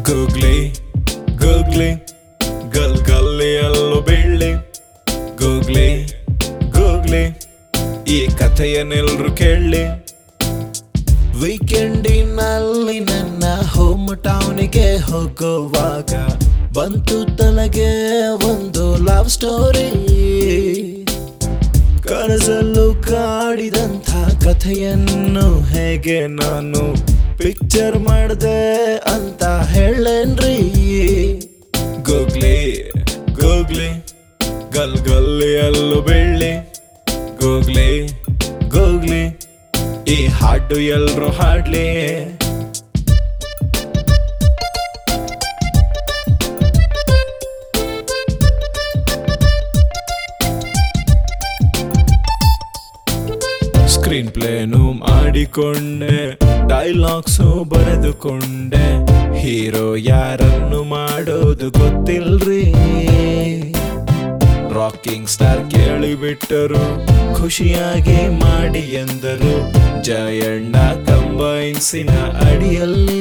googly googly ಗಲ್ ಗಲ್ಲಿಯಲ್ಲೂ ಬೆಳ್ಳಿ googly googly ಈ ಕಥೆಯನ್ನೆಲ್ರು ಕೇಳಿ ವೀಕೆಂಡಿನಲ್ಲಿ ನನ್ನ ಹೋಮ್ ಟೌನಿಗೆ ಹೋಗುವಾಗ ಬಂತು ತಲೆಗೆ ಒಂದು ಲವ್ ಸ್ಟೋರಿ ಕನಸಲ್ಲೂ ಕಾಡಿದಂಥ ಕಥೆಯನ್ನು ಹೇಗೆ ನಾನು ಪಿಕ್ಚರ್ ಮಾಡಿದೆ ಅಂತ ಹೇಳೇನ್ರಿ ಗೂಗ್ಲಿ ಗೂಗ್ಲಿ ಗಲ್ ಗಲ್ಲಿಯಲ್ಲೂ ಬೆಳ್ಳಿ ಗೂಗ್ಲಿ ಗೂಗ್ಲಿ ಈ ಹಾಡು ಎಲ್ರು ಹಾಡ್ಲಿ ಸ್ಕ್ರೀನ್ ಪ್ಲೇನು ಮಾಡಿಕೊಂಡೆ ಡೈಲಾಗ್ಸು ಬರೆದುಕೊಂಡೆ ಹೀರೋ ಯಾರನ್ನು ಮಾಡೋದು ಗೊತ್ತಿಲ್ರಿ ರಾಕಿಂಗ್ ಸ್ಟಾರ್ ಕೇಳಿಬಿಟ್ಟರು ಖುಷಿಯಾಗಿ ಮಾಡಿ ಎಂದರು ಜಯಣ್ಣ ಕಂಬೈನ್ಸಿನ ಅಡಿಯಲ್ಲಿ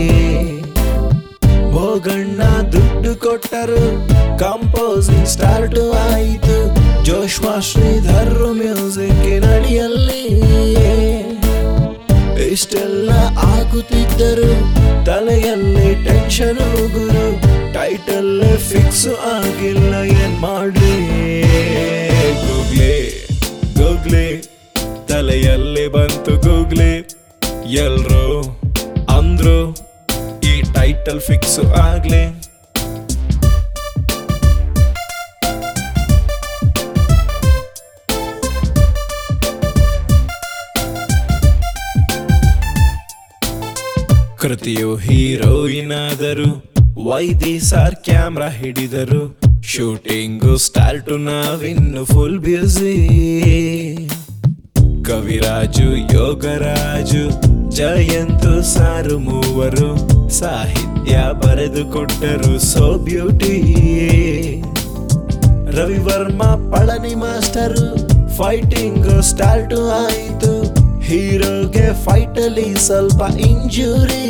ಹೋಗಣ್ಣ ದುಡ್ಡು ಕೊಟ್ಟರು ಕಂಪೋಸಿಂಗ್ ಸ್ಟಾರ್ಟ್ ಆಯಿತು ಜೋಶ್ವಾ ಶ್ರೀಧರ್ ಮ್ಯೂಸಿಕ್ ನಡಿಯಲ್ಲಿ ಇಷ್ಟೆಲ್ಲ ಆಗುತ್ತಿದ್ದರು ತಲೆಯಲ್ಲಿ ಟೆನ್ಷನ್ ಗುರು ಟೈಟಲ್ ಫಿಕ್ಸ್ ಆಗಿಲ್ಲ ಏನ್ ಮಾಡ್ಲಿ ಗೂಗ್ಲಿ ಗೂಗ್ಲಿ ತಲೆಯಲ್ಲಿ ಬಂತು ಗೂಗ್ಲಿ ಎಲ್ರು ಅಂದ್ರು ಈ ಟೈಟಲ್ ಫಿಕ್ಸ್ ಆಗ್ಲಿ ಕೃತಿಯು ಹೀರೋಯಿನ್ ಆದರು ವೈದಿ ಸಾರ್ ಕ್ಯಾಮ್ರಾ ಹಿಡಿದರು ಶೂಟಿಂಗು ಸ್ಟಾರ್ಟು ನಾವಿನ್ನು full busy Kaviraj Yogaraj Jayanth sir ಮೂವರು ಸಾಹಿತ್ಯ ಬರೆದುಕೊಟ್ಟರು so beauty Ravivarma Palani master fighting start ಆಯಿತು ಹೀರೋಗೆ ಫೈಟ್ ಅಲ್ಲಿ ಸ್ವಲ್ಪ ಇಂಜುರಿ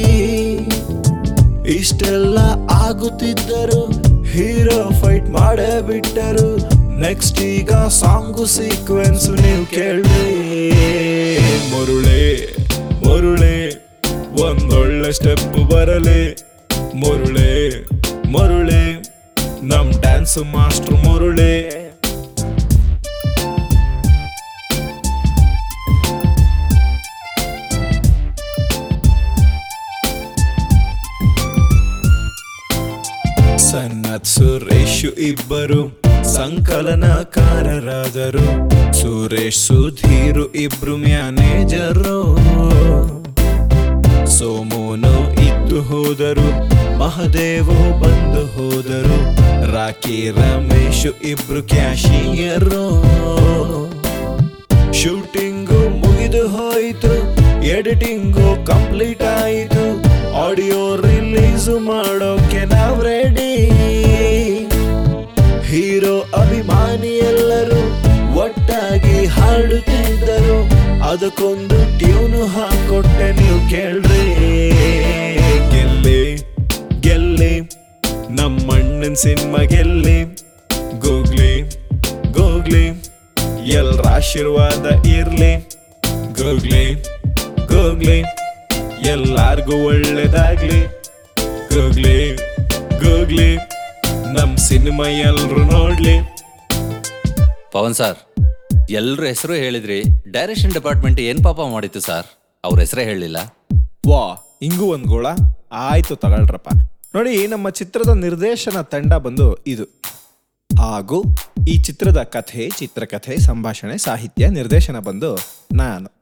ಇಷ್ಟೆಲ್ಲ ಆಗುತ್ತಿದ್ದರು ಹೀರೋ ಫೈಟ್ ಮಾಡೇ ಬಿಟ್ಟರು ನೆಕ್ಸ್ಟ್ ಈಗ ಸಾಂಗು ಸೀಕ್ವೆನ್ಸ್ ನೀವು ಕೇಳ್ರಿ ಮುರುಳೆ ಮುರುಳೆ ಒಂದೊಳ್ಳೆ ಸ್ಟೆಪ್ ಬರಲಿ ಮುರುಳೆ ಮುರುಳೆ ನಮ್ ಡ್ಯಾನ್ಸ್ ಮಾಸ್ಟರ್ ಮುರುಳೆ ಸನ್ನತ್ ಸುರೇಶ್ ಇಬ್ಬರು ಸಂಕಲನಕಾರರಾದರು ಸುರೇಶ್ ಸುಧೀರು ಇಬ್ರು ಮ್ಯಾನೇಜರು ಸೋಮೋನು ಇದ್ದು ಹೋದರು ಮಹದೇವು ಬಂದು ಹೋದರು ರಾಕಿ ರಮೇಶ್ ಇಬ್ರು ಕ್ಯಾಶಿಯರು ಶೂಟಿಂಗು ಮುಗಿದು ಹೋಯಿತು ಎಡಿಟಿಂಗು ಕಂಪ್ಲೀಟ್ ಆಯಿತು ಆಡಿಯೋ ರಿಲೀಸ್ ಮಾಡೋಕೆ ನಾವ್ ರೆಡಿ ಹೀರೋ ಅಭಿಮಾನಿ ಎಲ್ಲರೂ ಒಟ್ಟಾಗಿ ಹಾಡುತ್ತಿದ್ದರು ಅದಕ್ಕೊಂದು ಟ್ಯೂನು ಹಾಕೊಟ್ಟೆ ನೀವು ಕೇಳ್ರಿ ಗೆಲ್ಲಿ ಗೆಲ್ಲಿ ನಮ್ಮಣ್ಣನ್ ಸಿನಿಮಾ ಗೆಲ್ಲಿ ಗೂಗ್ಲಿ ಗೂಗ್ಲಿ ಎಲ್ರ ಆಶೀರ್ವಾದ ಇರ್ಲಿ ಗೂಗ್ಲಿ ಗೂಗ್ಲಿ ಎಲ್ಲಾರ್ಗೂ ಒಳ್ಳೇದಾಗ್ಲಿ ಗೂಗ್ಲಿ ಗೂಗ್ಲಿ ನಮ್ ಸಿನಿಮಾ ಎಲ್ರು ನೋಡ್ಲಿ ಪವನ್ ಸರ್ ಎಲ್ರ ಹೆಸರು ಹೇಳಿದ್ರಿ ಡೈರೆಕ್ಷನ್ ಡಿಪಾರ್ಟ್ಮೆಂಟ್ ಏನ್ ಪಾಪ ಮಾಡಿತ್ತು ಸರ್ ಅವ್ರ ಹೆಸರೇ ಹೇಳಲಿಲ್ಲ ವಾ ಹಿಂಗೂ ಒಂದ್ ಗೋಳ ಆಯ್ತು ತಗೊಳ್ರಪ್ಪ ನೋಡಿ ನಮ್ಮ ಚಿತ್ರದ ನಿರ್ದೇಶನ ತಂಡ ಬಂದು ಇದು ಹಾಗೂ ಈ ಚಿತ್ರದ ಕಥೆ ಚಿತ್ರಕಥೆ ಸಂಭಾಷಣೆ ಸಾಹಿತ್ಯ ನಿರ್ದೇಶನ ಬಂದು ನಾನು